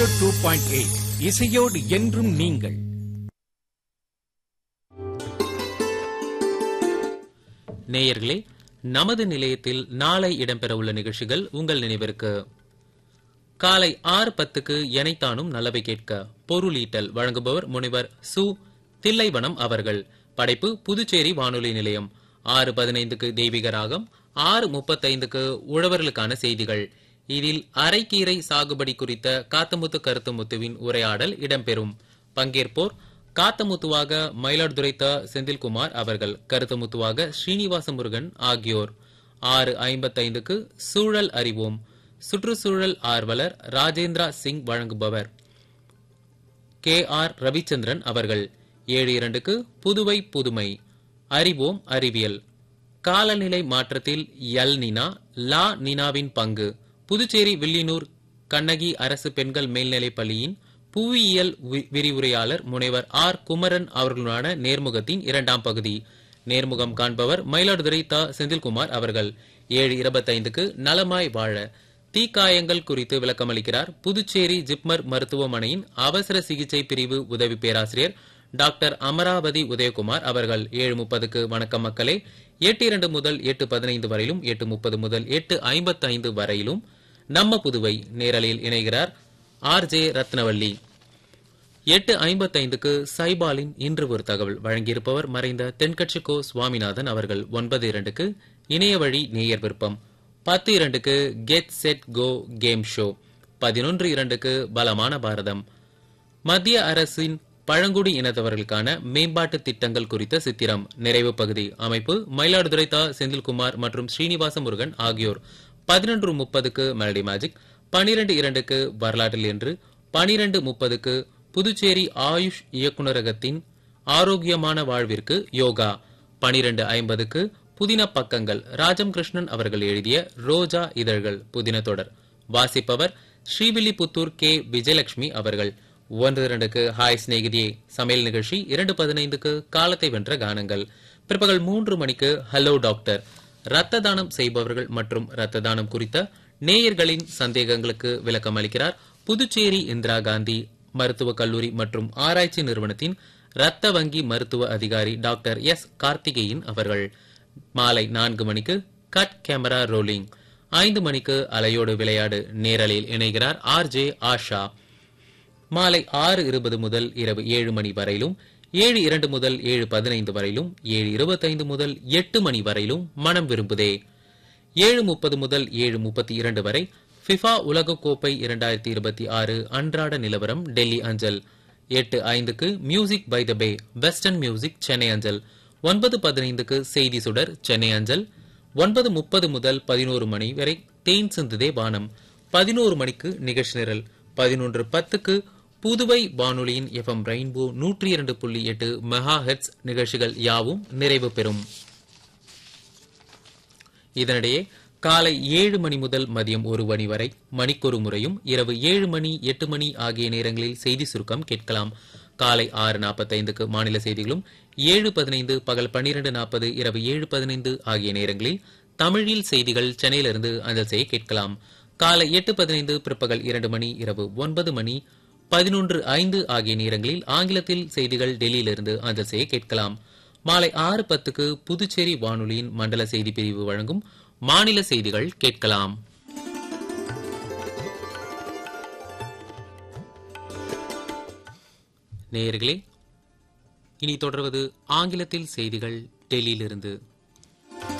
two point eight இசையோடு என்றும் நீங்கள் நேயர்களே நமது நிலையத்தில் நாளை இடம்பெறவுள்ள நிகழ்ச்சிகள் உங்கள் நினைவிற்கு காலை ஆறு பத்துக்கு எனைத்தானும் நல்லவை கேட்க பொருளீட்டல் வழங்குபவர் முனைவர் சு தில்லைவனம் அவர்கள் படைப்பு புதுச்சேரி வானொலி நிலையம் ஆறு பதினைந்துக்கு தெய்வீக ராகம் ஆறு முப்பத்தைந்துக்கு உழவர்களுக்கான செய்திகள் இதில் அரைக்கீரை சாகுபடி குறித்த காத்தமுத்து கருத்துமுத்துவின் உரையாடல் இடம்பெறும் பங்கேற்போர் காத்தமுத்துவாக மயிலாடுதுறை த செந்தில்குமார் அவர்கள் கருத்தமுத்துவாக ஸ்ரீனிவாச முருகன் ஆகியோர் ஆறு ஐம்பத்தைந்துக்கு சூழல் அறிவோம் சுற்றுச்சூழல் ஆர்வலர் ராஜேந்திரா சிங் வழங்குபவர் கே ஆர் ரவிச்சந்திரன் அவர்கள் ஏழு இரண்டுக்கு புதுவை புதுமை அறிவோம் அறிவியல் காலநிலை மாற்றத்தில் எல் நினா லா நினாவின் பங்கு புதுச்சேரி வில்லியனூர் கண்ணகி அரசு பெண்கள் மேல்நிலைப் பள்ளியின் புவியியல் வி- விரிவுரையாளர் முனைவர் ஆர் குமரன் அவர்களுடனான நேர்முகத்தின் இரண்டாம் பகுதி நேர்முகம் காண்பவர் மயிலாடுதுறை த செந்தில்குமார் அவர்கள் ஏழு இருபத்தைந்துக்கு நலமாய் வாழ தீக்காயங்கள் குறித்து விளக்கமளிக்கிறார் புதுச்சேரி ஜிப்மர் மருத்துவமனையின் அவசர சிகிச்சை பிரிவு உதவி பேராசிரியர் டாக்டர் அமராவதி உதயகுமார் அவர்கள் ஏழு முப்பதுக்கு வணக்கம் மக்களே எட்டு இரண்டு முதல் எட்டு பதினைந்து வரையிலும் எட்டு முப்பது முதல் எட்டு ஐம்பத்தைந்து வரையிலும் நம்ம புதுவை நேரலையில் இணைகிறார் ஆர் ஜே ரத்னவல்லி எட்டு ஐம்பத்தைந்துக்கு சைபாலின் இன்று ஒரு தகவல் வழங்கியிருப்பவர் மறைந்த தென்கட்சி கோ சுவாமிநாதன் அவர்கள் ஒன்பது இரண்டுக்கு இணைய வழி நேயர் விருப்பம் பத்து இரண்டுக்கு get set go game show பதினொன்று இரண்டுக்கு பலமான பாரதம் மத்திய அரசின் பழங்குடி இனத்தவர்களுக்கான மேம்பாட்டு திட்டங்கள் குறித்த சித்திரம் நிறைவு பகுதி அமைப்பு மயிலாடுதுறை தா செந்தில்குமார் மற்றும் ஸ்ரீனிவாச முருகன் ஆகியோர் பதினொன்று முப்பதுக்கு மெலடி மேஜிக் பனிரெண்டு இரண்டுக்கு வரலாற்றில் என்று பனிரெண்டு முப்பதுக்கு புதுச்சேரி ஆயுஷ் இயக்குநரகத்தின் ஆரோக்கியமான வாழ்விற்கு யோகா பனிரெண்டு ஐம்பதுக்கு புதின பக்கங்கள் ராஜம் கிருஷ்ணன் அவர்கள் எழுதிய ரோஜா இதழ்கள் புதின தொடர் வாசிப்பவர் ஸ்ரீவில்லிபுத்தூர் கே விஜயலட்சுமி அவர்கள் ஒன்று இரண்டுக்கு ஹாய் சிநேகிதியே சமையல் நிகழ்ச்சி இரண்டு பதினைந்துக்கு காலத்தை வென்ற கானங்கள் பிற்பகல் மூன்று மணிக்கு ஹலோ டாக்டர் ரத்த தானம் செய்பவர்கள் மற்றும் ரத்த தானம் குறித்த நேயர்களின் சந்தேகங்களுக்கு விளக்கம் அளிக்கிறார் புதுச்சேரி இந்திரா காந்தி மருத்துவக் கல்லூரி மற்றும் ஆராய்ச்சி நிறுவனத்தின் ரத்த வங்கி மருத்துவ அதிகாரி டாக்டர் எஸ் கார்த்திகேயன் அவர்கள் மாலை நான்கு மணிக்கு கட் கேமரா ரோலிங் ஐந்து மணிக்கு அலையோடு விளையாடு நேரலையில் இணைகிறார் ஆர் ஜே ஆஷா மாலை ஆறு இருபது முதல் இரவு ஏழு மணி வரையிலும் ஏழு இரண்டு முதல் ஏழு பதினைந்து வரையிலும் ஏழு இருபத்தைந்து முதல் எட்டு மணி வரையிலும் மனம் விரும்புதே ஏழு முப்பது முதல் ஏழு முப்பத்தி இரண்டு வரை ஃபிஃபா உலகக்கோப்பை இரண்டாயிரத்தி இருபத்தி ஆறு அன்றாட நிலவரம் டெல்லி அஞ்சல் எட்டு ஐந்துக்கு music by the bay western music Chennai அஞ்சல் ஒன்பது பதினைந்துக்கு செய்தி சுடர் சென்னை அஞ்சல் ஒன்பது முப்பது முதல் பதினோரு மணி வரை தேன் சிந்துதே வானம் பதினோரு மணிக்கு நிகழ்ச்சி நிரல் பதினொன்று பத்துக்கு புதுவை வானொலியின் எஃப்எம் ரெயின்போ நூற்றி இரண்டு புள்ளி எட்டு மெகா ஹெட்ஸ் நிகழ்ச்சிகள் யாவும் நிறைவு பெறும் இதனிடையே காலை ஏழு மணி முதல் மதியம் ஒரு மணி வரை மணிக்கொரு முறையும் இரவு ஏழு மணி எட்டு மணி ஆகிய நேரங்களில் செய்தி சுருக்கம் கேட்கலாம் காலை ஆறு நாற்பத்தைந்துக்கு மாநில செய்திகளும் ஏழு பதினைந்து பகல் பன்னிரண்டு நாற்பது இரவு ஏழு பதினைந்து ஆகிய நேரங்களில் தமிழில் செய்திகள் சென்னையிலிருந்து அஞ்சல் செய்ய கேட்கலாம் காலை எட்டு பதினைந்து பிற்பகல் இரண்டு மணி இரவு ஒன்பது மணி பதினொன்று ஐந்து ஆகிய நேரங்களில் ஆங்கிலத்தில் செய்திகள் டெல்லியிலிருந்து அஞ்சல் செய்ய கேட்கலாம் மாலை ஆறு பத்துக்கு புதுச்சேரி வானொலியின் மண்டல செய்தி பிரிவு வழங்கும் மாநில செய்திகள் கேட்கலாம் நேயர்களே இனி தொடர்வது ஆங்கிலத்தில் செய்திகள் டெல்லியிலிருந்து